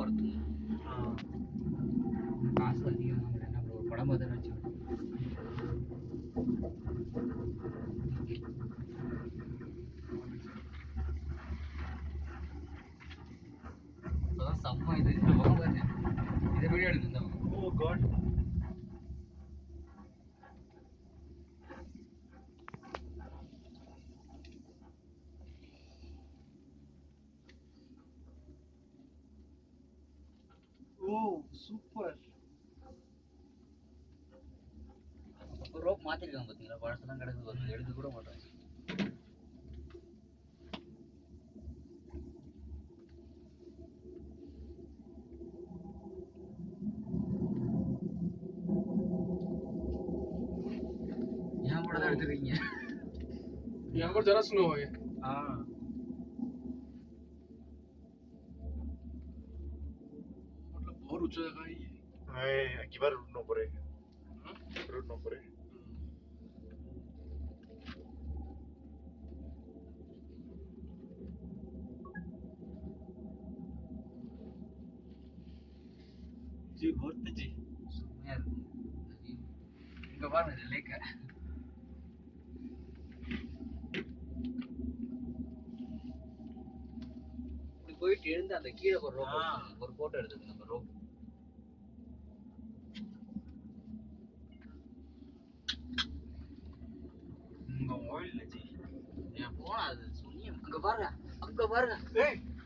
படத்துக்கு காசு அதிகம் என்ன bro, ஒரு படம் பார்த்து வச்சு இப்பதான் செம்ம இது இந்த பக்கம் பாருங்க இதை வீடியோ எடுங்க இந்த பக்கம் ஓ காட் ஓ சூப்பர் ஒரு ரோப் மாத்திருக்காங்க பாத்தீங்களா பழசெல்லாம் கிடக்குது பாருங்க எடுக்க கூட மாட்டாங்க ஏன் கூட தான் எடுத்துருக்கீங்க यहाँ पर जरा स्लो है ஆ मतलब बहुत ऊंचा जगह है ये Eh, aquí va Ruth no por ahí. Ruth no por ahí. जी बहुत जी செம்மையா இருக்கு இங்க பாருங்க இந்த லேக்க இப்படி போயிட்டு எழுந்து அந்த கீழே ஒரு ரோப் ஆ. ஒரு போட்டோ எடுத்துங்க நம்ம ரோப் இங்க ஆயில் ஜி ஏன் போனா அது சுனியம் அங்க பாருங்க அங்க பாருங்க ஏய்